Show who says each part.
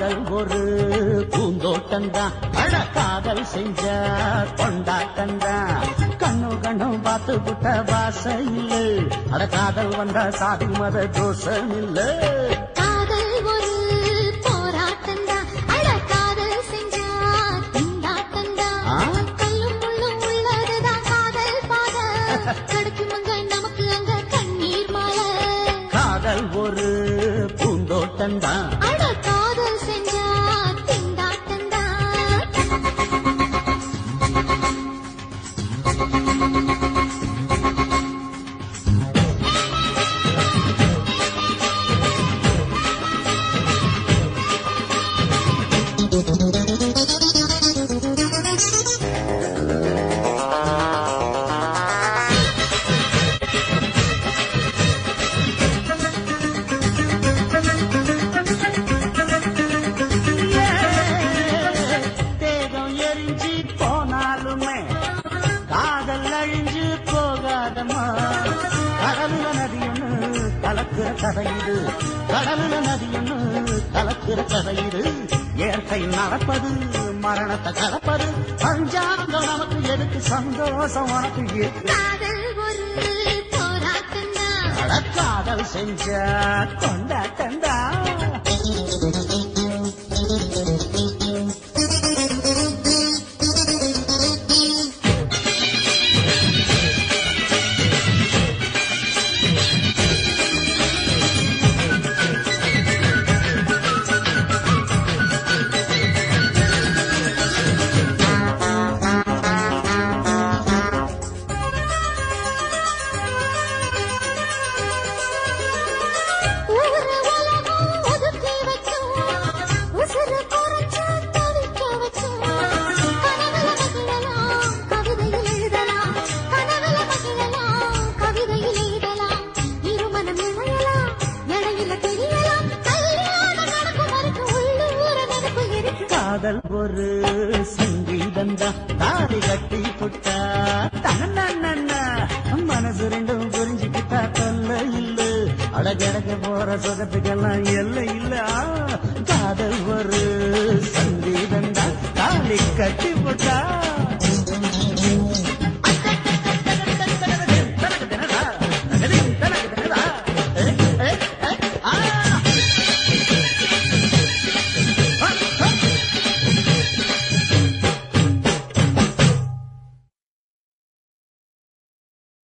Speaker 1: காதல் ஒரு பூந்தோட்டம்தான் அட காதல் செஞ்ச கொண்டாட்டம்தான் கண்ணு கண்ணு பார்த்து புட்ட வாசம் இல்ல அட காதல் வந்தா சாதி மத தோஷம் இல்ல
Speaker 2: காதல் ஒரு போராட்டம்தான் அட காதல் செஞ்சா திண்டாட்டம்தான்
Speaker 1: ஆ?
Speaker 2: கல்லும் முள்ளும் உள்ளதுதான் காதல் பாத கிடைக்குமங்க நமக்கு அங்க கண்ணீர் மாலை
Speaker 1: காதல் ஒரு பூந்தோட்டம்தான்
Speaker 2: அட காதல் செஞ்சா திண்டாட்டம்தான்
Speaker 1: தேகம் எரிஞ்சு போனாலுமே காதல் அழிஞ்சு போகாதம்மா கடலுல நதி ஒண்ணு கலக்குற கதையுது கடலுல நதி ஒண்ணு கலக்குற கதையுது இயற்கை நடப்பது மரணத்தை கலப்பது பஞ்சாங்கம் நமக்கு எதுக்கு சந்தோஷம் உனக்கு இருக்கு
Speaker 2: காதல் ஒரு போராட்டம்தான்
Speaker 1: அட காதல் செஞ்ச கொண்டாட்டண்டா
Speaker 2: ஊரு உலகம் ஒதுக்கி வச்சோம் உசுறு குறைச்சு தவிக்க வச்சோம் கனவுல மகிழலாம் கவிதையில் எழுதலாம் கனவுல மகிழலாம் கவிதையில் எழுதலாம் இருமனம் இணையலாம் இடையில தெரியலாம் கல்யாணம் நடக்கும் வரைக்கும் உள்ளூர நினைப்பு இருக்கு
Speaker 1: காதல் ஒரு சங்கீதந்தா தாடி கட்டி புட்டா தன்னா மனசு ரெண்டும் புரிஞ்சுக்கிட்டா தொல்ல இல்ல அடகடக்க போற சுகத்துக்கெல்லாம் எல்லை இல்ல ஆ, காதல் ஒரு சங்கீதந்தா தாலி கட்டி புட்டா